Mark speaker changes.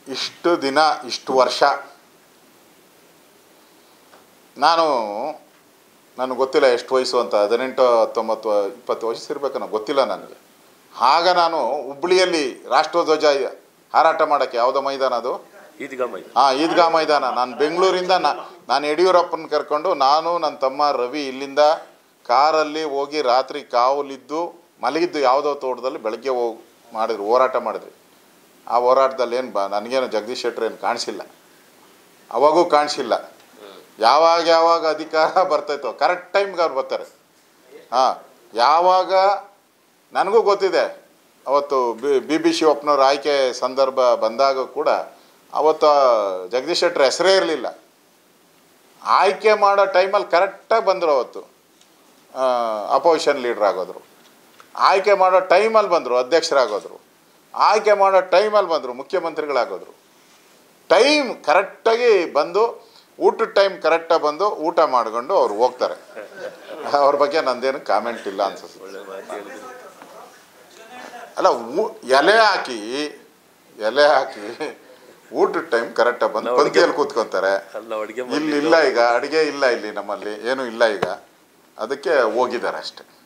Speaker 1: ಇಷ್ಟು ದಿನ ಇಷ್ಟು ವರ್ಷ ನಾನು ನನಗೆ ಗೊತ್ತಿಲ್ಲ ಎಷ್ಟು ವಯಸ್ಸು ಅಂತ ಹದಿನೆಂಟು ಹತ್ತೊಂಬತ್ತು ಇಪ್ಪತ್ತು ವಯಸ್ಸು ಇರಬೇಕು ನನಗೆ ಗೊತ್ತಿಲ್ಲ ನನಗೆ ಆಗ ನಾನು ಹುಬ್ಳಿಯಲ್ಲಿ ರಾಷ್ಟ್ರಧ್ವಜ ಹಾರಾಟ ಮಾಡೋಕ್ಕೆ ಯಾವುದೋ ಮೈದಾನ ಅದು
Speaker 2: ಈದ್ಗಾ ಮೈ
Speaker 1: ಹಾಂ ಈದ್ಗಾ ಮೈದಾನ ನಾನು ಬೆಂಗಳೂರಿಂದ ನಾ ನಾನು ಯಡಿಯೂರಪ್ಪನ ಕರ್ಕೊಂಡು ನಾನು ನನ್ನ ತಮ್ಮ ರವಿ ಇಲ್ಲಿಂದ ಕಾರಲ್ಲಿ ಹೋಗಿ ರಾತ್ರಿ ಕಾವಲಿದ್ದು ಮಲಗಿದ್ದು ಯಾವುದೋ ತೋಟದಲ್ಲಿ ಬೆಳಗ್ಗೆ ಹೋಗಿ ಮಾಡಿದ್ರು ಹೋರಾಟ ಮಾಡಿದ್ವಿ ಆ ಹೋರಾಟದಲ್ಲಿ ಏನು ಬ ನನಗೇನು ಜಗದೀಶ್ ಶೆಟ್ಟರ್ ಏನು ಕಾಣಿಸಿಲ್ಲ ಅವಾಗೂ ಕಾಣಿಸಿಲ್ಲ ಯಾವಾಗ ಯಾವಾಗ ಅಧಿಕಾರ ಬರ್ತೈತೋ ಕರೆಕ್ಟ್ ಟೈಮ್ಗೆ ಅವ್ರು ಬರ್ತಾರೆ ಹಾಂ ಯಾವಾಗ ನನಗೂ ಗೊತ್ತಿದೆ ಅವತ್ತು ಬಿ ಬಿ ಬಿ ಶಿವಪ್ಪನವ್ರ ಆಯ್ಕೆ ಸಂದರ್ಭ ಬಂದಾಗ ಕೂಡ ಅವತ್ತು ಜಗದೀಶ್ ಶೆಟ್ಟರ್ ಹೆಸರೇ ಇರಲಿಲ್ಲ ಆಯ್ಕೆ ಮಾಡೋ ಟೈಮಲ್ಲಿ ಕರೆಕ್ಟಾಗಿ ಬಂದರು ಅವತ್ತು ಅಪೋಸಿಷನ್ ಲೀಡ್ರ್ ಆಗೋದ್ರು ಆಯ್ಕೆ ಮಾಡೋ ಟೈಮಲ್ಲಿ ಬಂದರು ಅಧ್ಯಕ್ಷರಾಗೋದ್ರು ಆಯ್ಕೆ ಮಾಡೋ ಟೈಮಲ್ಲಿ ಬಂದರು ಮುಖ್ಯಮಂತ್ರಿಗಳಾಗೋದ್ರು ಟೈಮ್ ಕರೆಕ್ಟಾಗಿ ಬಂದು ಊಟದ ಟೈಮ್ ಕರೆಕ್ಟಾಗಿ ಬಂದು ಊಟ ಮಾಡ್ಕೊಂಡು ಅವ್ರು ಹೋಗ್ತಾರೆ ಅವ್ರ ಬಗ್ಗೆ ನಂದೇನು ಕಾಮೆಂಟ್ ಇಲ್ಲ ಅನ್ಸುತ್ತೆ
Speaker 2: ಒಳ್ಳೆ ಮಾತು ಹೇಳಿದ್ರಿ
Speaker 1: ಅಲ್ಲ ಊ ಎಲೆ ಹಾಕಿ ಎಲೆ ಹಾಕಿ ಊಟದ ಟೈಮ್ ಕರೆಕ್ಟಾಗಿ ಬಂದು
Speaker 2: ನಾವು ಅಡ್ಗೆ-
Speaker 1: ಪಂಕ್ತಿಯಲ್ಲಿ ಕೂತ್ಕೊಂತಾರೆ
Speaker 2: ಅಲ್ಲ ಅಡುಗೆ
Speaker 1: ಇಲ್ಲಿ ಇಲ್ಲ ಈಗ ಅಡುಗೆ ಇಲ್ಲ ಇಲ್ಲಿ ನಮ್ಮಲ್ಲಿ ಏನೂ ಇಲ್ಲ ಈಗ ಅದಕ್ಕೆ ಹೋಗಿದ್ದಾರೆ ಅಷ್ಟೆ